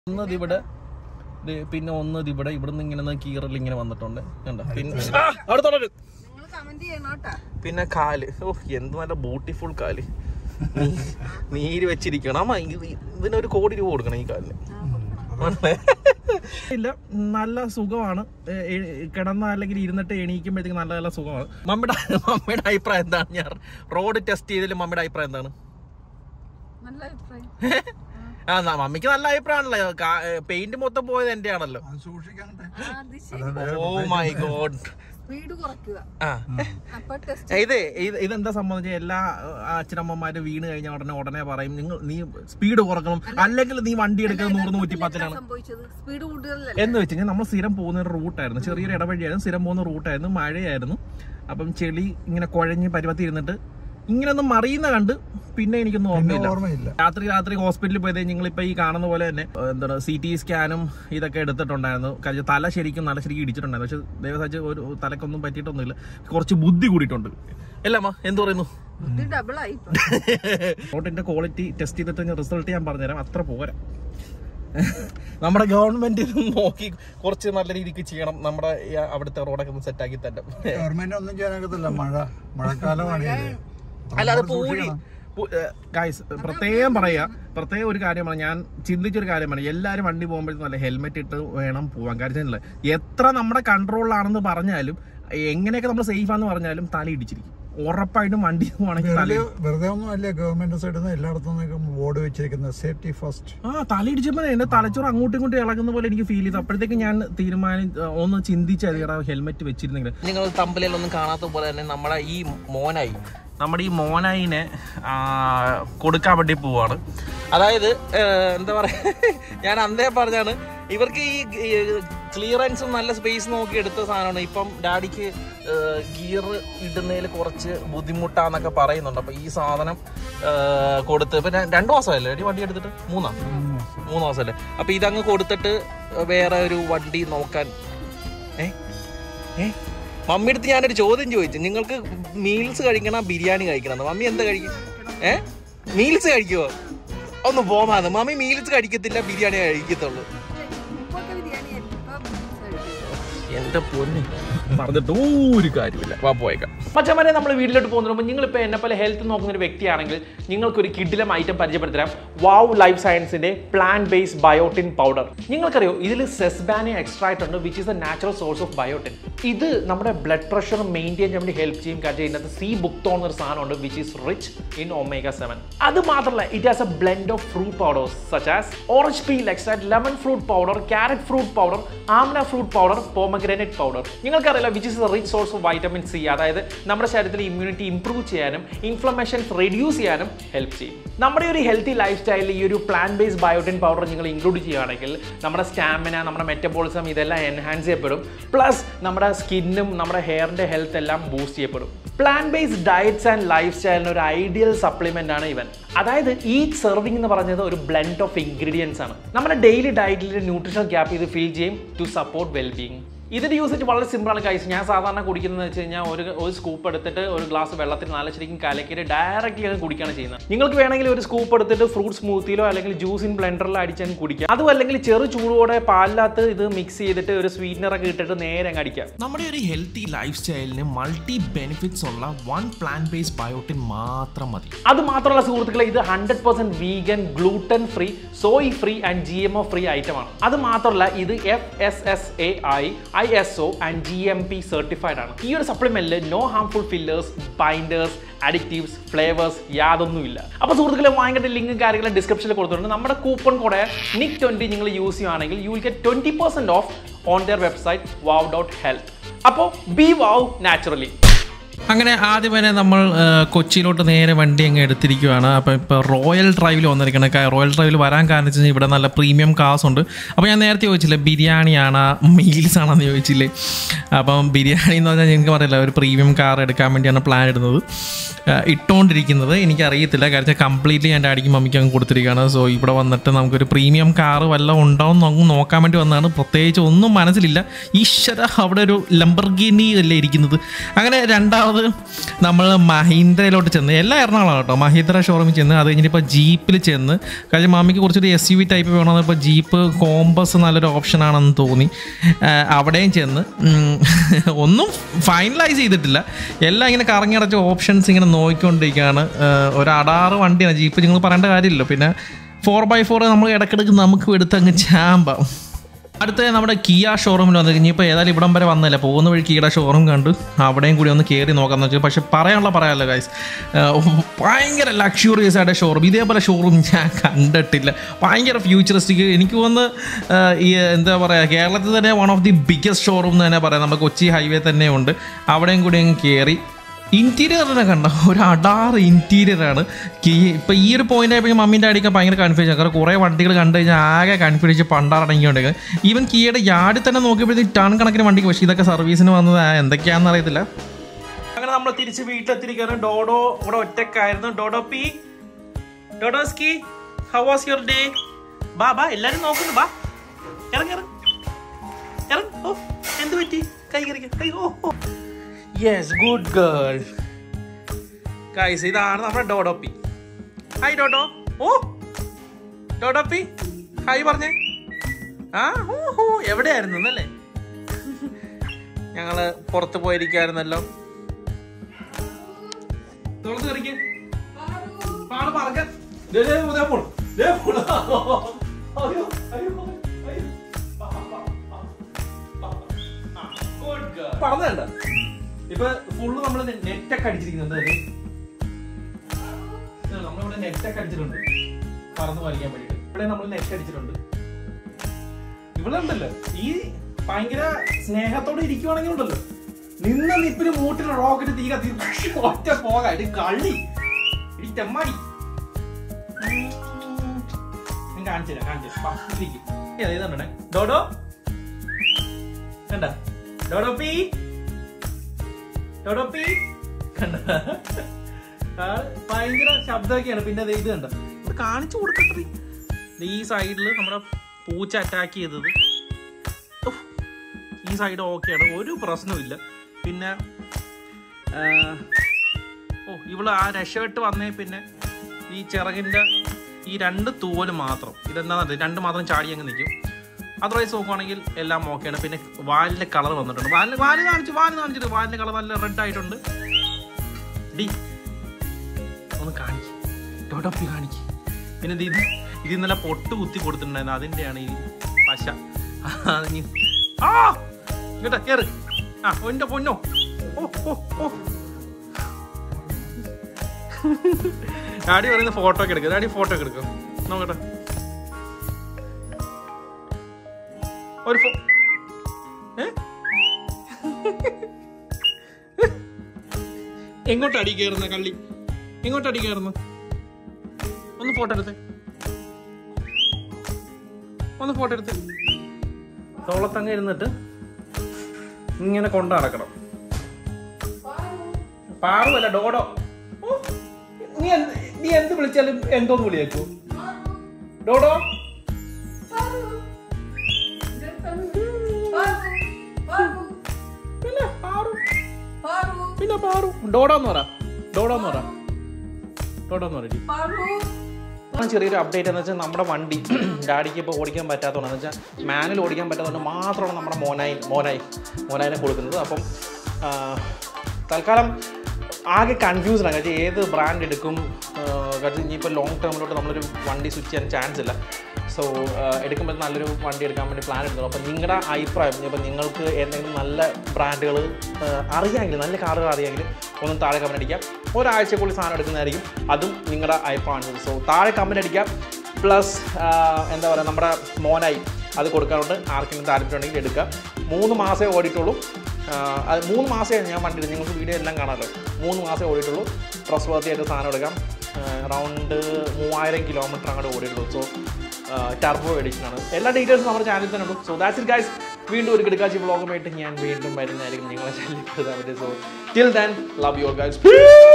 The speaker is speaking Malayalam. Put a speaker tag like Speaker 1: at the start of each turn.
Speaker 1: ഒന്നത് ഇവിടെ ദേ പിന്നെ ഒന്നത് ഇവിടെ ഇവിടുന്ന് ഇങ്ങനെ കീറൽ ഇങ്ങനെ വന്നിട്ടുണ്ട് കണ്ടോ പിന്നെ ആ, അവിടെ തുടരും
Speaker 2: നിങ്ങൾ കമന്റ് ചെയ്യണം കേട്ടാ
Speaker 1: പിന്നെ കാല് ഓ എന്ത് നല്ല ബ്യൂട്ടിഫുൾ കാല് നീ- നീര് വെച്ചിരിക്കണം അമ്മ ഇത് ഇതിനൊരു കോടി രൂപ കൊടുക്കണം ഈ കാലിന് ഇല്ല നല്ല സുഖമാണ് ഏ, ഏ, കിടന്ന അല്ലെങ്കിൽ ഇരുന്നിട്ട് എണീക്കുമ്പോഴത്തേക്ക് നല്ല നല്ല സുഖമാണ് മമ്മിയുടെ മമ്മിയുടെ അഭിപ്രായം എന്താണ് ഞാൻ റോഡ് ടെസ്റ്റ് ചെയ്തതിൽ മമ്മിയുടെ അഭിപ്രായം എന്താണ്
Speaker 2: നല്ല അഭിപ്രായം
Speaker 1: ആ ന- മമ്മിക്ക് നല്ല അഭിപ്രായമാണല്ലോ പെയിന്റ് മൊത്തം പോയത് എന്റെ ആണല്ലോ
Speaker 3: അത് സൂക്ഷിക്കാണ്ട്
Speaker 2: ആ, അത് ശരി
Speaker 1: ഓ മൈ ഗോഡ്
Speaker 2: സ്പീഡ് കുറയ്ക്കുക
Speaker 1: ആ
Speaker 2: അപ്പൊ ടെസ്റ്റ്
Speaker 1: ഇത് ഇത് ഇതെന്താ സംബന്ധിച്ച എല്ലാ ആ, അച്ഛനമ്മമാരും വീണ് കഴിഞ്ഞ ഉടനെ ഉടനെ പറയും നിങ്ങൾ നീ സ്പീഡ് കുറക്കണം അല്ലെങ്കിൽ നീ വണ്ടി എടുക്കുന്നത് നൂറ് നൂറ്റി പത്തിനാണ്
Speaker 2: സംഭവിച്ചത് സ്പീഡ് കൂടുതലല്ലേ
Speaker 1: എന്ന് വെച്ച് കഴിഞ്ഞാൽ നമ്മൾ സ്ഥിരം പോകുന്ന ഒരു റൂട്ടായിരുന്നു ചെറിയൊരു ഇടവഴിയായിരുന്നു സ്ഥിരം പോകുന്ന റൂട്ടായിരുന്നു മഴയായിരുന്നു അപ്പം ചെളി ഇങ്ങനെ കുഴഞ്ഞ് പരുവത്തി ഇരുന്നിട്ട് ഇങ്ങനൊന്നും മറിയുന്ന കണ്ട് പിന്നെ എനിക്കൊന്നും
Speaker 3: പിന്നെ
Speaker 1: ഓർമ്മയില്ല
Speaker 3: ഓർമ്മയില്ല
Speaker 1: രാത്രി രാത്രി ഹോസ്പിറ്റലിൽ പോയത് നിങ്ങൾ ഇപ്പൊ ഈ കാണുന്ന പോലെ തന്നെ ഏഹ്, എന്താണ് സി ടി സ്കാനും ഇതൊക്കെ എടുത്തിട്ടുണ്ടായിരുന്നു കാര്യം തല ശരിക്കും നല്ല ശരിക്കും ഇടിച്ചിട്ടുണ്ടായിരുന്നു പക്ഷെ ദേവസാജ് ഒരു തലക്കൊന്നും പറ്റിയിട്ടൊന്നുമില്ല കുറച്ച് ബുദ്ധി കൂടിയിട്ടുണ്ട് അല്ല അമ്മ എന്ത് പറയുന്നു
Speaker 2: ബുദ്ധി ഡബിൾ ആയി ഇപ്പൊ.
Speaker 1: റോഡിന്റെ ക്വാളിറ്റി ടെസ്റ്റ് ചെയ്തിട്ട് റിസൾട്ട് ഞാൻ പറഞ്ഞുതരാം അത്ര പോരാ നമ്മുടെ ഗവൺമെന്റ് നോക്കി കുറച്ച് നല്ല രീതിക്ക് ചെയ്യണം നമ്മുടെ ഈ അവിടുത്തെ റോഡൊക്കെ ഒന്ന് സെറ്റാക്കി തന്നെ
Speaker 3: ഗവൺമെന്റ് ഒന്നും ചെയ്യാനാകത്തില്ല മഴ മഴക്കാലമാണ് ഇത്.
Speaker 1: അല്ലാതെ
Speaker 3: നമ്മൾ
Speaker 1: പൂഴി
Speaker 3: സൂക്ഷിക്കണം.
Speaker 1: ഗായ്സ് പ്രത്യേകം പറയാ പ്രത്യേകം ഒരു കാര്യമാണ് ഞാൻ ചിന്തിച്ചൊരു കാര്യമാണ് എല്ലാവരും വണ്ടി പോകുമ്പോഴത്തേക്കും നല്ല ഹെൽമെറ്റ് ഇട്ട് വേണം പോവാൻ കാര്യം എത്ര നമ്മുടെ കൺട്രോളിലാണെന്ന് പറഞ്ഞാലും എങ്ങനെയൊക്കെ നമ്മൾ സേഫ് ആണെന്ന് പറഞ്ഞാലും തല ഇടിച്ചിരിക്കും ഉറപ്പായിട്ടും വണ്ടി പോവാണെങ്കിൽ തല
Speaker 3: വെറുതെ വെറുതെ ഒന്നും അല്ല ഗവൺമെന്റ് സൈഡിൽ നിന്ന് എല്ലായിടത്തും നിന്നും ബോർഡ് വെച്ചിരിക്കുന്നത് സേഫ്റ്റി ഫസ്റ്റ്
Speaker 1: ആ തല ഇടിച്ചപ്പോ എന്റെ തലച്ചോറ് അങ്ങോട്ടും ഇങ്ങോട്ടും ഇളകുന്ന പോലെ എനിക്ക് ഫീൽ ചെയ്തു അപ്പോഴത്തേക്ക് ഞാൻ തീരുമാനം ഒന്ന് ചിന്തിച്ചത് ഹെൽമെറ്റ് വെച്ചിരുന്നെങ്കിൽ നിങ്ങൾ തമ്പലൊന്നും കാണാത്ത പോലെ തന്നെ നമ്മുടെ ഈ മോനായി നമ്മുടെ ഈ മോനായിനെ ആ, കൊടുക്കാൻ വേണ്ടി പോവാണ് അതായത് ഏഹ്, എന്താ പറയാ ഞാൻ അന്നേ പറഞ്ഞാണ് ഇവർക്ക് ഈ ക്ലിയറൻസും നല്ല സ്പേസ് നോക്കി എടുത്ത സാധനമാണ് ഇപ്പം ഡാഡിക്ക് ഗിയർ ഇടുന്നതിൽ കുറച്ച് ബുദ്ധിമുട്ടാന്നൊക്കെ പറയുന്നുണ്ട് അപ്പൊ ഈ സാധനം ഏഹ്, കൊടുത്ത് ഇപ്പൊ ര- രണ്ടു മാസമല്ലേ ഡാഡി വണ്ടി എടുത്തിട്ട് മൂന്നാ മൂന്ന് മാസമല്ലേ അപ്പൊ ഇതങ്ങ് കൊടുത്തിട്ട് വേറെ ഒരു വണ്ടി നോക്കാൻ ഏ ഏ മമ്മി അടുത്ത് ഞാനൊരു ചോദ്യം ചോദിച്ചു നിങ്ങൾക്ക് മീൽസ് കഴിക്കണം ബിരിയാണി കഴിക്കണം മമ്മി എന്താ കഴിക്കും ഏ മീൽസ് കഴിക്കുമോ ഒന്ന് പോമാന്ന് മമ്മി മീൽസ് കഴിക്കത്തില്ല ബിരിയാണി കഴിക്കത്തുള്ളൂ
Speaker 2: മുപ്പൊക്കെ ബിരിയാണി ഇപ്പൊ
Speaker 1: എന്റെ പൊന്നെ പറഞ്ഞിട്ട് ഒരു കാര്യമില്ല വാ പോയേക്കാം
Speaker 4: മച്ചന്മാരെ നമ്മൾ വീട്ടിലോട്ട് പോകുന്നതിന് മുമ്പ് നിങ്ങളിപ്പോൾ എന്നെ പോലെ ഹെൽത്ത് നോക്കുന്ന ഒരു വ്യക്തിയാണെങ്കിൽ നിങ്ങൾക്കൊരു കിഡിലം ഐറ്റം പരിചയപ്പെടുത്തരാം വാവ് ലൈഫ് സയൻസിന്റെ പ്ലാന്റ് ബേസ്ഡ് ബയോട്ടിൻ പൗഡർ നിങ്ങൾക്കറിയോ ഇതിൽ സെസ്ബാനെ എക്സ്ട്രാക്ട് ഉണ്ട് which is a natural source of biotin ഇത് നമ്മുടെ ബ്ലഡ് പ്രഷർ മെയിൻറ്റെയിൻ ചെയ്യാൻ വേണ്ടി ഹെൽപ്പ് ചെയ്യും കാര്യം ഇതിനകത്ത് സി ബുക്തോൺ എന്നൊരു സാധനമുണ്ട് which is rich in omega seven അത് മാത്രമല്ല it has a blend of fruit powders such as orange peel extract lemon fruit powder carrot fruit powder amla fruit powder pomegranate powder നിങ്ങൾക്കറിയില്ല which is rich source of vitamin C അതായത് നമ്മുടെ ശരീരത്തിലെ ഇമ്മ്യൂണിറ്റി ഇംപ്രൂവ് ചെയ്യാനും ഇൻഫ്ലമേഷൻ റെഡ്യൂസ് ചെയ്യാനും ഹെൽപ്പ് ചെയ്യും നമ്മുടെ ഒരു ഹെൽത്തി ലൈഫ് സ്റ്റൈലിൽ ഈ ഒരു പ്ലാന്റ് ബേസ്ഡ് ബയോട്ടിൻ പൗഡർ നിങ്ങൾ ഇൻക്ലൂഡ് ചെയ്യുകയാണെങ്കിൽ നമ്മുടെ സ്റ്റാമിന നമ്മുടെ മെറ്റബോളിസം ഇതെല്ലാം എൻഹാൻസ് ചെയ്യപ്പെടും പ്ലസ് നമ്മുടെ സ്കിന്നും നമ്മുടെ ഹെയറിന്റെ ഹെൽത്ത് എല്ലാം ബൂസ്റ്റ് ചെയ്യപ്പെടും plant based diets and life സ്റ്റൈലിന് ഒരു ഐഡിയൽ സപ്ലിമെന്റ് ആണ് ഇവൻ അതായത് ഈ സെർവിംഗ് എന്ന് പറഞ്ഞത് ഒരു ബ്ലെൻഡ് ഓഫ് ഇൻഗ്രീഡിയൻസ് ആണ് നമ്മുടെ ഡെയിലി ഡയറ്റിൽ ന്യൂട്രീഷണൽ ഗ്യാപ്പ് ഇത് ഫീൽ ചെയ്യും ടു സപ്പോർട്ട് വെൽബീങ് ഇതിന്റെ യൂസേജ് വളരെ സിമ്പിൾ ആണ് കൈസ് ഞാൻ സാധാരണ കുടിക്കുന്നത് വെച്ച് കഴിഞ്ഞാൽ ഒരു ഒരു സ്കൂപ്പ് എടുത്തിട്ട് ഒരു ഗ്ലാസ് വെള്ളത്തിൽ നല്ല ശരിക്കും കലക്കിയിട്ട് ഡയറക്റ്റ്ലി അങ്ങ് കുടിക്കുകയാണ് ചെയ്യുന്നത് നിങ്ങൾക്ക് വേണമെങ്കിൽ ഒരു സ്കൂപ്പ് എടുത്തിട്ട് ഫ്രൂട്ട് സ്മൂത്തിയിലോ അല്ലെങ്കിൽ ജ്യൂസ് ഇൻ ബ്ലെൻഡറിലോ അടിച്ചങ്ങ് കുടിക്കാം അതും അല്ലെങ്കിൽ ചെറു ചൂടോടെ പാലിനകത്ത് ഇത് മിക്സ് ചെയ്തിട്ട് ഒരു സ്വീറ്റ്നർ ഒക്കെ ഇട്ടിട്ട് നേരെ അങ്ങ് അടിക്കാം
Speaker 1: നമ്മുടെ ഒരു ഹെൽത്തി ലൈഫ് സ്റ്റൈലിന് മൾട്ടി ബെനിഫിറ്റ്സ് ഉള്ള വൺ പ്ലാൻ ബേസ്ഡ് ബയോട്ടിൻ മാത്രം മതി
Speaker 4: അത് മാത്രമല്ല സുഹൃത്തുക്കളെ ഇത് hundred percent vegan gluten free soy free and G M O free item ആണ് അത് മാത്രമല്ല ഇത് F S S A I I S O and G M P certified ആണ് ഈ ഒരു സപ്ലിമെന്റിൽ no harmful fillers binders additives flavours യാതൊന്നുമില്ല അപ്പോൾ സുഹൃത്തുക്കളെ വാങ്ങിയിട്ട് ലിങ്ക് കാര്യങ്ങളും ഡിസ്ക്രിപ്ഷനിൽ കൊടുത്തിട്ടുണ്ട് നമ്മുടെ കൂപ്പൺ കോഡ് നിക് ട്വന്റി നിങ്ങൾ യൂസ് ചെയ്യുകയാണെങ്കിൽ you will get twenty percent off on their website wow dot health അപ്പോൾ ബി വാവ് നാച്ചുറലി
Speaker 1: അങ്ങനെ ആദ്യം തന്നെ നമ്മൾ ആ, കൊച്ചിയിലോട്ട് നേരെ വണ്ടി അങ്ങ് എടുത്തിരിക്കുകയാണ് അപ്പോൾ ഇപ്പോൾ റോയൽ ഡ്രൈവിൽ വന്നിരിക്കണം ക- റോയൽ ഡ്രൈവിൽ വരാൻ കാരണം വെച്ച് കഴിഞ്ഞാൽ ഇവിടെ നല്ല പ്രീമിയം കാസ് ഉണ്ട് അപ്പോൾ ഞാൻ നേരത്തെ ചോദിച്ചില്ലേ ബിരിയാണിയാണ് മീൽസ് ആണെന്ന് ചോദിച്ചില്ലേ അപ്പം ബിരിയാണി എന്ന് പറഞ്ഞാൽ എനിക്ക് പറയില്ല ഒരു പ്രീമിയം കാർ എടുക്കാൻ വേണ്ടിയാണ് പ്ലാൻ ഇടുന്നത് ആ, ഇട്ടുകൊണ്ടിരിക്കുന്നത് എനിക്കറിയത്തില്ല കാരണം കംപ്ലീറ്റ്ലി എൻ്റെ അടിക്കും മമ്മിക്ക് അങ്ങ് കൊടുത്തിരിക്കുകയാണ് സോ ഇവിടെ വന്നിട്ട് നമുക്കൊരു പ്രീമിയം കാർ വല്ലതും ഉണ്ടോ എന്ന് അങ്ങ് നോക്കാൻ വേണ്ടി വന്നതാണ് പ്രത്യേകിച്ച് ഒന്നും മനസ്സിലില്ല ഈശ്വര അവിടെ ഒരു ലംബർഗിനി അല്ലേ ഇരിക്കുന്നത് അങ്ങനെ രണ്ടാമത് രണ്ടാമത് നമ്മൾ മഹീന്ദ്രയിലോട്ട് ചെന്ന് എല്ലാ എറണാകുളം കേട്ടോ മഹീന്ദ്ര ഷോറൂമിൽ ചെന്ന് അത് കഴിഞ്ഞിപ്പോൾ ജീപ്പിൽ ചെന്ന് കാര്യം മാമിക്ക് കുറച്ചൊരു എസ് യു വി ടൈപ്പ് വേണമെന്ന് ഇപ്പോൾ ജീപ്പ് കോമ്പസ് നല്ലൊരു ഓപ്ഷനാണെന്ന് തോന്നി ആ, അവിടെയും ചെന്ന് ഉം, ഒന്നും ഫൈനലൈസ് ചെയ്തിട്ടില്ല എല്ലാം ഇങ്ങനെ കറങ്ങിയടച്ച ഓപ്ഷൻസ് ഇങ്ങനെ നോക്കിക്കൊണ്ടിരിക്കുകയാണ് ആ, ഒരു അടാറ് വണ്ടിയാണ് ജീപ്പ് നിങ്ങൾ പറയേണ്ട കാര്യമില്ലല്ലോ പിന്നെ ഫോർ ബൈ ഫോർ നമ്മൾ ഇടയ്ക്കിടയ്ക്ക് നമുക്ക് എടുത്ത് അങ്ങ് ചാമ്പാം അടുത്ത നമ്മുടെ കിയ ഷോറൂമിൽ വന്നു ഇനിയിപ്പോൾ ഏതായാലും ഇവിടം വരെ വന്നില്ല പോകുന്ന വഴി കിയുടെ ഷോറൂം കണ്ടു അവിടെയും കൂടി ഒന്ന് കയറി നോക്കാമെന്ന് വെച്ചാൽ പക്ഷെ പറയാനുള്ള പറയാമല്ലോ ഗൈസ് ഭയങ്കര ലക്ഷൂറിയസ് ആയിട്ട് ഷോറൂം ഇതേപോലെ ഷോറൂം ഞാൻ കണ്ടിട്ടില്ല ഭയങ്കര ഫ്യൂച്ചറിസ്റ്റിക് എനിക്ക് തോന്നുന്നു ആ, ഈ എന്താ പറയുക കേരളത്തിൽ തന്നെ one of the biggest showroom എന്ന് തന്നെ പറയാം നമ്മുടെ കൊച്ചി ഹൈവേ തന്നെ ഉണ്ട് അവിടെയും കൂടി അങ്ങ് കയറി ഇൻറ്റീരിയർ തന്നെ കണ്ട ഒരു അടാറ് ഇൻറ്റീരിയറാണ് കീ ഇപ്പം ഈ ഒരു പോയിന്റ് ആയപ്പോൾ മമ്മീൻ്റെ അടിക്കാൻ ഭയങ്കര കൺഫ്യൂഷൻ കാരണം കുറേ വണ്ടികൾ കണ്ടു കഴിഞ്ഞാൽ ആകെ കൺഫ്യൂഷൻ പണ്ടാറടങ്ങിക്കൊണ്ടിരിക്കുക ഈവൻ കീയുടെ യാർഡിൽ തന്നെ നോക്കിയപ്പോഴത്തേക്ക് ടൺ കണക്കിന് വണ്ടിക്ക് പക്ഷേ ഇതൊക്കെ സർവീസിന് വന്നത് ആ, എന്തൊക്കെയാണെന്ന് അറിയത്തില്ല അങ്ങനെ നമ്മൾ തിരിച്ച് വീട്ടിലെത്തിരിക്കുകയാണ് ഡോഡോ ഇവിടെ ഒറ്റക്കായിരുന്നു Dodo P Dodoski how was your day ബാ ബാ എല്ലാരും നോക്കുന്നു ബാ ഇറങ്ങി ഇറങ്ങി ഇറങ്ങി ഓ എന്ത് പറ്റി കൈ കറിക്ക കൈ oh oh yes good girl guys ഇതാണ് നമ്മുടെ Dodoppi hi Dodo oh Dodoppi hi പറഞ്ഞേ ആ ഹൂ ഹൂ എവിടെയായിരുന്നു എന്നല്ലേ ഞങ്ങള് പുറത്ത് പോയിരിക്കായിരുന്നല്ലോ തുറന്ന് കറിക്ക് പാട് പറക്കാൻ ദേ, ദേ, ദേ പോണു. ദേ പോണു. അയ്യോ, അയ്യോ, അയ്യോ. വാ, വാ, വാ, വാ. ആ, good girl. പറഞ്ഞതണ്ട ഇപ്പൊ ഫുള്ള് നമ്മള് നെറ്റൊക്കെ അടിച്ചിരിക്കുന്നത് അല്ലേ? ഇത് നമ്മളിവിടെ നെറ്റൊക്കെ അടിച്ചിട്ടുണ്ട് പറന്ന് വലിക്കാൻ വേണ്ടിട്ട് ഇവിടെ നമ്മൾ നെറ്റ് അടിച്ചിട്ടുണ്ട് ഇവിടെ ഉണ്ടല്ലോ ഈ ഭയങ്കര സ്നേഹത്തോടെ ഇരിക്കുവാണെങ്കിൽ ഉണ്ടല്ലോ നിന്ന നിപ്പിന് മൂട്ടിൽ റോക്കറ്റ് തീ കത്തി ഒറ്റ പോകാം ഇത് കള്ളി ഇടി തെമ്മാടി ഉം. ഞാൻ കാണിച്ചു തരാം കാണിച്ചു തരാം. വാ, ഇരിക്ക്. ഏതാ ഇതുണ്ടേ ഡോഡോ കണ്ട ഡോഡോ പി ഡോഡോ പി കണ്ട ആ, ഭയങ്കര ശബ്ദമൊക്കെയാണ് പിന്നെ ദേ ഇത് കണ്ട ഇത് കാണിച്ചു കൊടുക്കട്ടെ ദേ ഈ സൈഡിൽ നമ്മുടെ പൂച്ച അറ്റാക്ക് ചെയ്തത് ഉഫ്. ഈ സൈഡ് ഓക്കെയാണ് ഒരു പ്രശ്നവുമില്ല പിന്നെ ആ, ഓ ഇവള് ആ രക്ഷപ്പെട്ട് വന്നേ പിന്നെ ഈ ചിറകിന്റെ ഈ രണ്ട് തൂവല് മാത്രം ഇതെന്താണെന്ന് രണ്ട് മാത്രം ചാടി അങ്ങ് നിൽക്കും അതർവൈസ് നോക്കുവാണെങ്കിൽ എല്ലാം ഓക്കെയാണ് പിന്നെ വാലിന്റെ കളർ വന്നിട്ടുണ്ട് വാലിന് വാല് കാണിച്ചു വാല് കാണിച്ചിട്ട് വാലിന്റെ കളർ നല്ല റെഡ് ആയിട്ടുണ്ട് ഡി ഒന്ന് കാണിക്ക് ടോട്ടോപ്പി കാണിക്ക് പിന്നെ ഇത് ഇത് ഇത് ഇന്നലെ പൊട്ട് കുത്തി കൊടുത്തിട്ടുണ്ടായിരുന്നു അതിന്റെയാണ് ഈ പശ അത് ഇനി- ആ ഇങ്ങോട്ടാ കേറ് ആ എന്റെ പൊന്നോ ഓ ഓ ഓ ഡാഡി പറയുന്ന ഫോട്ടോ ഒക്കെ എടുക്കുക ഡാഡി ഫോട്ടോ ഒക്കെ എടുക്കും നോക്കട്ടെ ഒരു ഫോ ഏ? എങ്ങോട്ട് അടി കയറുന്ന കള്ളി എങ്ങോട്ട് അടി കയറുന്നു ഒന്ന് ഫോട്ടോ എടുത്ത് ഒന്ന് ഫോട്ടോ എടുത്ത് തോളത്തങ്ങ ഇരുന്നിട്ട് ഇങ്ങനെ കൊണ്ടു നടക്കണം പാറുമല്ല ഡോഡോ ഓ, നീ എന്ത് നീ എന്ത് വിളിച്ചാലും എന്തോന്ന് വിളിയാക്കൂ ഡോഡോ പിന്നെ പാറു പിന്നെ പാറു ഡോഡോ എന്ന് പറ ഡോഡോ എന്ന് പറ ഡോഡോ എന്ന് പറ ആ ചെറിയൊരു അപ്ഡേറ്റ് എന്ന് വെച്ചാൽ നമ്മുടെ വണ്ടി ഡാഡിക്ക് ഇപ്പോൾ ഓടിക്കാൻ പറ്റാത്തതുകൊണ്ട് എന്ന് വെച്ചാൽ മാനുവൽ ഓടിക്കാൻ പറ്റാത്തതുകൊണ്ട് മാത്രമാണ് നമ്മുടെ മോനായി മോനായി മോനായിനെ കൊടുക്കുന്നത് അപ്പം ആ, തൽക്കാലം ആകെ കൺഫ്യൂസ്ഡ് ആണ് കാര്യം ഏത് ബ്രാൻഡ് എടുക്കും ആ, കാര്യം ഇനിയിപ്പോൾ ലോങ് ടേമിലോട്ട് നമ്മളൊരു വണ്ടി സ്വിച്ച് ചെയ്യാൻ ചാൻസ് ഇല്ല സോ എടുക്കുമ്പോൾ നല്ലൊരു വണ്ടി എടുക്കാൻ വേണ്ടി പ്ലാൻ എടുക്കുന്നു അപ്പം നിങ്ങളുടെ അഭിപ്രായം ഇപ്പം നിങ്ങൾക്ക് എന്തെങ്കിലും നല്ല ബ്രാൻഡുകൾ അറിയാമെങ്കിൽ നല്ല കാറുകൾ അറിയാമെങ്കിൽ ഒന്ന് താഴെ കമൻറ്റ് അടിക്കാം ഒരാഴ്ചക്കുള്ളിൽ സാധനം എടുക്കുന്നതായിരിക്കും അതും നിങ്ങളുടെ അഭിപ്രായമാണ് സോ താഴെ കമൻറ്റ് അടിക്കാം പ്ലസ് എന്താ പറയുക നമ്മുടെ മോനായി അത് കൊടുക്കാറുണ്ട് ആർക്കെങ്കിലും താല്പര്യം ഉണ്ടെങ്കിൽ എടുക്കുക മൂന്ന് മാസമേ ഓടിയിട്ടുള്ളൂ ആ, അത് മൂന്ന് മാസമേ ഞാൻ വണ്ടി എടുത്തു. നിങ്ങൾക്ക് വീഡിയോ എല്ലാം കാണാമല്ലോ മൂന്ന് മാസമേ ഓടിയിട്ടുള്ളൂ ട്രസ്റ്റ് വർത്തി ആയിട്ട് സാധനം എടുക്കാം അറൗണ്ട് മൂവായിരം കിലോമീറ്റർ അങ്ങോട്ട് ഓടിയിട്ടുള്ളൂ സോ ടർബോ എഡിഷൻ ആണ് എല്ലാ ഡീറ്റെയിൽസും നമ്മുടെ ചാനലിൽ തന്നെ ഉള്ളൂ സോ ദാറ്റ്സ് ഇറ്റ് ഗൈസ് വീണ്ടും ഒരു കിടക്കാച്ചി വ്ളോഗുമായിട്ട് ഞാൻ വീണ്ടും വരുന്നതായിരിക്കും നിങ്ങളെ ചാനലിൽ so till then love your guys